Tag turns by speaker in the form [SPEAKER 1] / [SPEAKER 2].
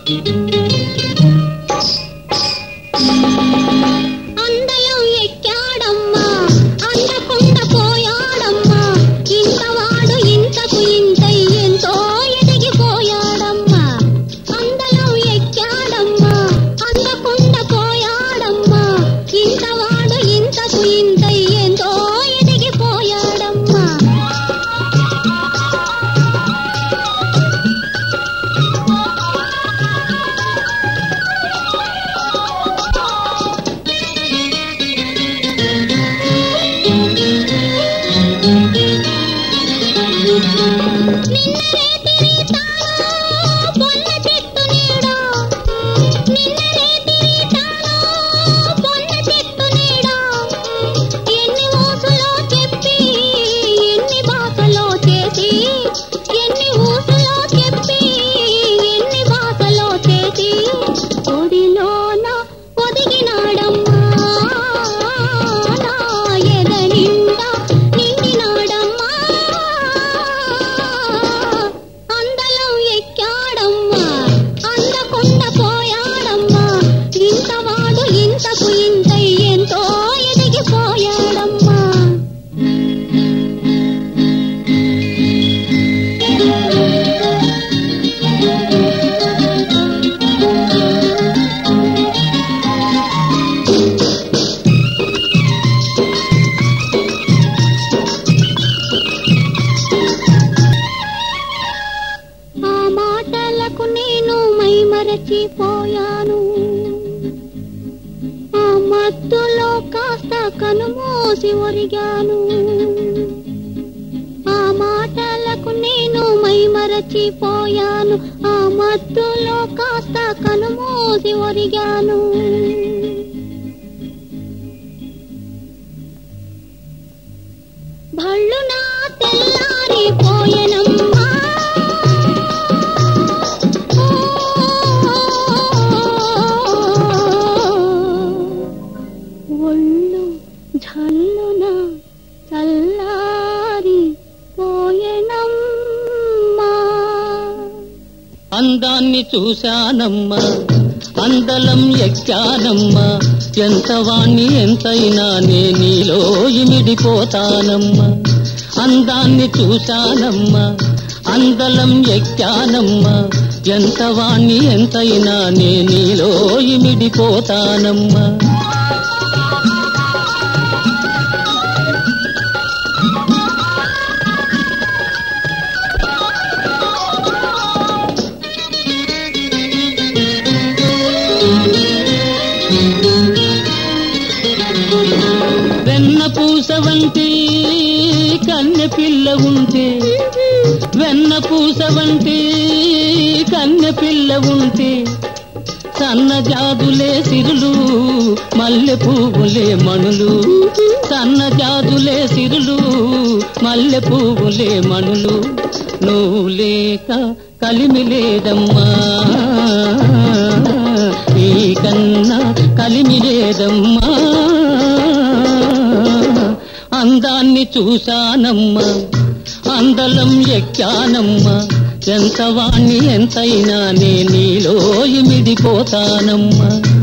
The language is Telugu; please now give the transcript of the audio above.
[SPEAKER 1] అందలం ఎక్కాడమ్మా అందకుండా పోయాడమ్మా ఇంతవాడు ఇంతకు ఇంతై ఎంతో ఎదిగిపోయాడమ్మా అందలం ఎక్కాడమ్మా అందకుండా పోయాడమ్మా ఇంతవాడు ఇంతకు ఇంతై ఎంతో ఎదిగిపోయాడమ్మా నిన్ననే తిరిగితాను పొన్న చెట్టు నీడ నిన్ననే తిరిగితాను పొన్న చెట్టు నీడ ఎన్ని ఊసులో చెప్పి ఎన్ని భాషలో చేసి ఎన్ని ఊసులో చెప్పి ఎన్ని భాషలో చేసి ఒడిలోన ఒదిగినాడమ్మా నా ఎద నిండా నిండినాడమ్మా అందలం ఎక్కాడమ్మా అందకుండా పోయాడమ్మా ఇంతవాడు ఇంతకు ఇంతై ఎంతో ఎదిగిపోయాడమ్మా ఆ మాటలకు నేను మైమరచిపోయాను ఆ మత్తులో కాస్త కనుమూసి ఒరిగాను ఆ మాటలకు నేను మైమరచిపోయాను ఆ మత్తులో కాస్త కనుమూసి ఒరిగాను భళ్ళు నా తెల్లారిపోయెనమ్మా ఒళ్ళు జల్లున చల్లారి పోయెనమ్మా
[SPEAKER 2] అందాన్ని చూశానమ్మా అందలం ఎక్కానమ్మా ఎంత వాణ్ణి ఎంతైనా నే నీలో ఇమిడిపోతానమ్మా అందాన్ని చూశానమ్మా అందలం ఎక్కానమ్మా ఎంత వాణ్ణి ఎంతైనా నే నీలో ఇమిడిపోతానమ్మా వెన్న పూస వంటి కన్నె పిల్ల ఉంటే వెన్న పూస వంటి కన్నె పిల్ల ఉంటే సన్న జాదులే సిరులు మల్లె పువ్వులే మణులు సన్న జాదులే సిరులు మల్లె పువ్వులే మణులు నువ్వు లేక కలిమి లేదమ్మా ఈ కన్నా కలిమి లేదమ్మా అందాన్ని చూశానమ్మా అందలం ఎక్కానమ్మా ఎంత వాణ్ణి ఎంతైనా నే నీలో ఇమిడిపోతానమ్మా